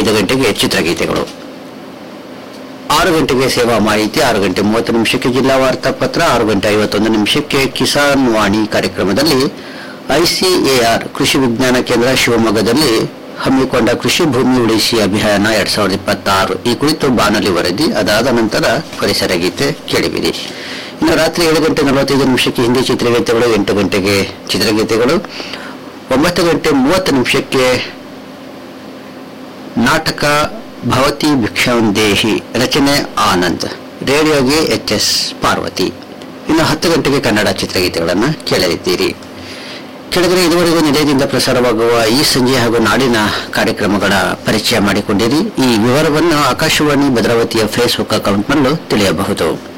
ಐದು ಗಂಟೆಗೆ ಚಿತ್ರಗೀತೆಗಳು ಆರು ಗಂಟೆಗೆ ಸೇವಾ ಮಾಹಿತಿ ಆರು ಗಂಟೆ ಮೂವತ್ತು ನಿಮಿಷಕ್ಕೆ ಜಿಲ್ಲಾ ವಾರ್ತಾ ಪತ್ರ ಆರು ಗಂಟೆ ಐವತ್ತೊಂದು ನಿಮಿಷಕ್ಕೆ ಕಿಸಾನ್ ವಾಣಿ ಕಾರ್ಯಕ್ರಮದಲ್ಲಿ ಐಸಿಎಆರ್ ಕೃಷಿ ವಿಜ್ಞಾನ ಕೇಂದ್ರ ಶಿವಮೊಗ್ಗದಲ್ಲಿ ಹಮ್ಮಿಕೊಂಡ ಕೃಷಿ ಭೂಮಿ ಉಳಿಸಿ ಅಭಿಯಾನ ಎರಡ್ ಸಾವಿರದ ಇಪ್ಪತ್ತಾರು ಈ ಕುರಿತು ಬಾನಲಿ ವರದಿ ಅದಾದ ನಂತರ ಪರಿಸರ ಗೀತೆ ಕೇಳಿಬಿರಿ ಇನ್ನು ರಾತ್ರಿ ಏಳು ಗಂಟೆ ನಲವತ್ತೈದು ನಿಮಿಷಕ್ಕೆ ಹಿಂದಿ ಚಿತ್ರಗೀತೆಗಳು ಎಂಟು ಗಂಟೆಗೆ ಚಿತ್ರಗೀತೆಗಳು ಒಂಬತ್ತು ಗಂಟೆ ಮೂವತ್ತು ನಿಮಿಷಕ್ಕೆ ನಾಟಕ ಭವತಿ ಭಿಕ್ಷಾಂದೇಹಿ ರಚನೆ ಆನಂದ್ ರೇಡಿಯೋಗೆ ಎಚ್ ಎಸ್ ಪಾರ್ವತಿ ಇನ್ನು ಹತ್ತು ಗಂಟೆಗೆ ಕನ್ನಡ ಚಿತ್ರಗೀತೆಗಳನ್ನು ಕೇಳಲಿದ್ದೀರಿ ಕೆಳಗಡೆ ಇದುವರೆಗೂ ನಿಲಯದಿಂದ ಪ್ರಸಾರವಾಗುವ ಈ ಸಂಜೆ ಹಾಗೂ ನಾಡಿನ ಕಾರ್ಯಕ್ರಮಗಳ ಪರಿಚಯ ಮಾಡಿಕೊಂಡಿರಿ ಈ ವಿವರವನ್ನು ಆಕಾಶವಾಣಿ ಭದ್ರಾವತಿಯ ಫೇಸ್ಬುಕ್ ಅಕೌಂಟ್ನಲ್ಲೂ ತಿಳಿಯಬಹುದು